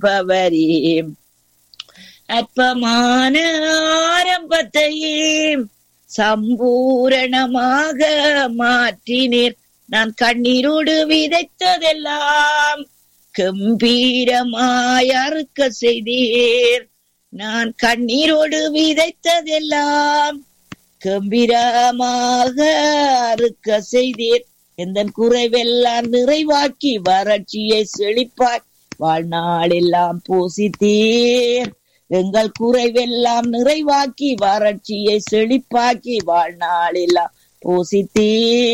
அழைப்பவரே அற்பமான ஆரம்பத்தையே சம்பூரணமாக மாற்றினீர் நான் கண்ணீரோடு விதைத்ததெல்லாம் கம்பீரமாய் அறுக்க செய்தீர் நான் கண்ணீரோடு விதைத்ததெல்லாம் கம்பீரமாக அறுக்க செய்தீர் எந்த குறைவெல்லாம் நிறைவாக்கி வறட்சியை செழிப்பாய் வாழ்நாளெல்லாம் பூசித்தீர் எங்கள் குறைவெல்லாம் நிறைவாக்கி வறட்சியை செழிப்பாக்கி வாழ்நாளெல்லாம் பூசித்தீர்